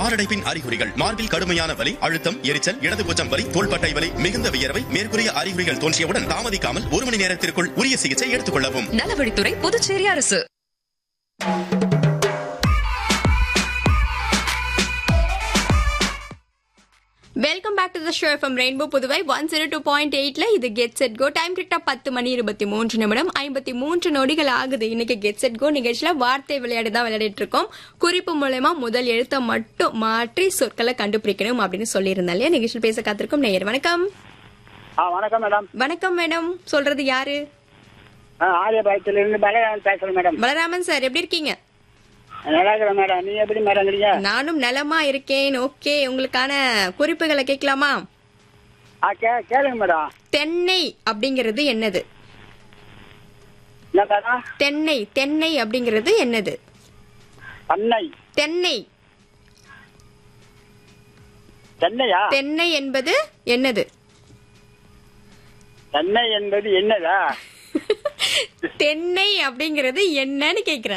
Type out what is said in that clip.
மாரடைப்பின் அறிகுறிகள் மார்பில் கடுமையான வலி அழுத்தம் எரிச்சல் இடதுபூச்சம் வலி தோள்பட்டை வலி மிகுந்த வியர்வை மேற்கூறிய அறிகுறிகள் தோன்றியவுடன் தாமதிக்காமல் ஒரு மணி நேரத்திற்குள் உரிய சிகிச்சை எடுத்துக் கொள்ளவும் நலவழித்துறை புதுச்சேரி அரசு welcome back to the show from rainbow Puduvai one zero two point எயிட்ல இது கெட் செட் கோ டைம் கரெக்டா பத்து மணி இருபத்தி மூன்று நிமிடம் ஐம்பத்தி மூன்று நொடிகள் ஆகுது இன்னைக்கு கெட் செட் கோ நிகழ்ச்சியில வார்த்தை விளையாட்டு தான் விளையாடிட்டு இருக்கோம் குறிப்பு மூலயமா முதல் எழுத்தை மட்டும் மாற்றி சொற்களை கண்டுபிடிக்கணும் அப்படின்னு சொல்லியிருந்தேன் இல்லையா நிகழ்ச்சியில் பேச காத்திருக்கும் நேயர் வணக்கம் ஆ வணக்கம் மேடம் வணக்கம் மேடம் சொல்றது யாரு ஆ ஆரியபாயத்திலிருந்து பலராமன் பேசுறேன் மேடம் பலராமன் சார் எப்படி இருக்கீங்க நல்லா இருக்கிறேன் மேடம் நீங்க எப்படி மேடம் இருக்கீங்க நானும் நலமா இருக்கேன் ஓகே உங்களுக்கான குறிப்புகளை கேட்கலாமா ஆ கே கேளுங்க மேடம் தென்னை அப்படிங்கிறது என்னது என்ன மேடம் தென்னை தென்னை அப்படிங்கிறது என்னது பண்ணை தென்னை சென்னையா தென்னை என்பது என்னது சென்னை என்பது என்னதா தென்னை அப்படிங்கிறது என்னன்னு கேக்குறேன்